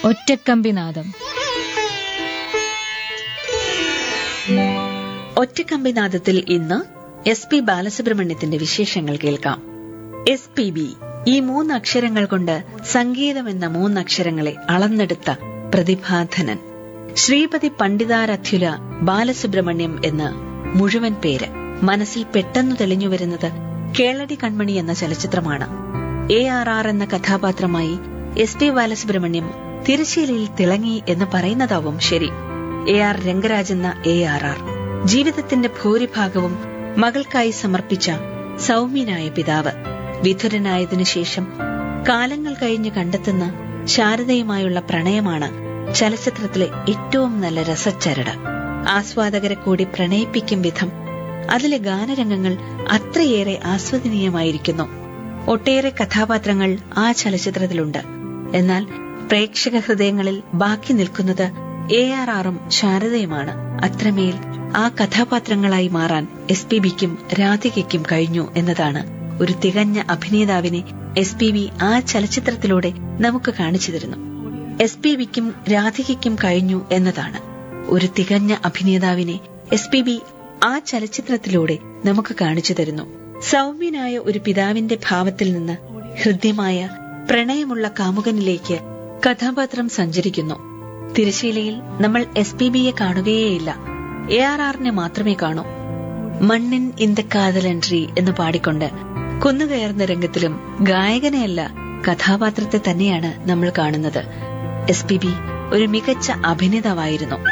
ഒറ്റക്കമ്പിനാദം ഒറ്റക്കമ്പിനാദത്തിൽ ഇന്ന് S P ബാലസുബ്രഹ്മണ്യത്തിന്റെ വിശേഷങ്ങൾ കേൾക്കാം എസ് പി ബി ഈ മൂന്നക്ഷരങ്ങൾ കൊണ്ട് സംഗീതം എന്ന മൂന്നക്ഷരങ്ങളെ അളന്നെടുത്ത പ്രതിഭാധനൻ ശ്രീപതി പണ്ഡിതാരഥ്യുല ബാലസുബ്രഹ്മണ്യം എന്ന് മുഴുവൻ പേര് മനസ്സിൽ പെട്ടെന്നു തെളിഞ്ഞു വരുന്നത് കേളടി കൺമണി എന്ന ചലച്ചിത്രമാണ് എ ആർ ആർ എന്ന കഥാപാത്രമായി എസ് പി ബാലസുബ്രഹ്മണ്യം തിരശ്ശീലയിൽ തിളങ്ങി എന്ന് പറയുന്നതാവും ശരി എ ആർ രംഗരാജ് എന്ന എ ആർ ആർ ജീവിതത്തിന്റെ ഭൂരിഭാഗവും മകൾക്കായി സമർപ്പിച്ച സൗമ്യനായ പിതാവ് വിധുരനായതിനു ശേഷം കാലങ്ങൾ കഴിഞ്ഞ് കണ്ടെത്തുന്ന ശാരദയുമായുള്ള പ്രണയമാണ് ചലച്ചിത്രത്തിലെ ഏറ്റവും നല്ല രസച്ചരട് ആസ്വാദകരെ കൂടി പ്രണയിപ്പിക്കും വിധം അതിലെ ഗാനരംഗങ്ങൾ അത്രയേറെ ആസ്വദനീയമായിരിക്കുന്നു ഒട്ടേറെ കഥാപാത്രങ്ങൾ ആ ചലച്ചിത്രത്തിലുണ്ട് എന്നാൽ പ്രേക്ഷക ഹൃദയങ്ങളിൽ ബാക്കി നിൽക്കുന്നത് എ ആർ ആറും ശാരദയുമാണ് അത്രമേൽ ആ കഥാപാത്രങ്ങളായി മാറാൻ എസ് പി ബിക്കും രാധികയ്ക്കും കഴിഞ്ഞു എന്നതാണ് ഒരു തികഞ്ഞ അഭിനേതാവിനെ എസ് പി ബി ആ ചലച്ചിത്രത്തിലൂടെ നമുക്ക് കാണിച്ചു തരുന്നു എസ് പി ബിക്കും രാധികയ്ക്കും കഴിഞ്ഞു എന്നതാണ് ഒരു തികഞ്ഞ അഭിനേതാവിനെ എസ് പി ബി ആ ചലച്ചിത്രത്തിലൂടെ നമുക്ക് കാണിച്ചു തരുന്നു സൗമ്യനായ ഒരു പിതാവിന്റെ ഭാവത്തിൽ നിന്ന് ഹൃദ്യമായ പ്രണയമുള്ള കാമുകനിലേക്ക് കഥാപാത്രം സഞ്ചരിക്കുന്നു തിരശീലയിൽ നമ്മൾ എസ് പി ബിയെ കാണുകയേയില്ല എ ആർ ആറിനെ മാത്രമേ കാണൂ മണ്ണിൻ ഇന്ത കാതലൻട്രി എന്ന് പാടിക്കൊണ്ട് കുന്നുകയറുന്ന രംഗത്തിലും ഗായകനെയല്ല കഥാപാത്രത്തെ തന്നെയാണ് നമ്മൾ കാണുന്നത് എസ് പി ബി ഒരു മികച്ച അഭിനേതാവായിരുന്നു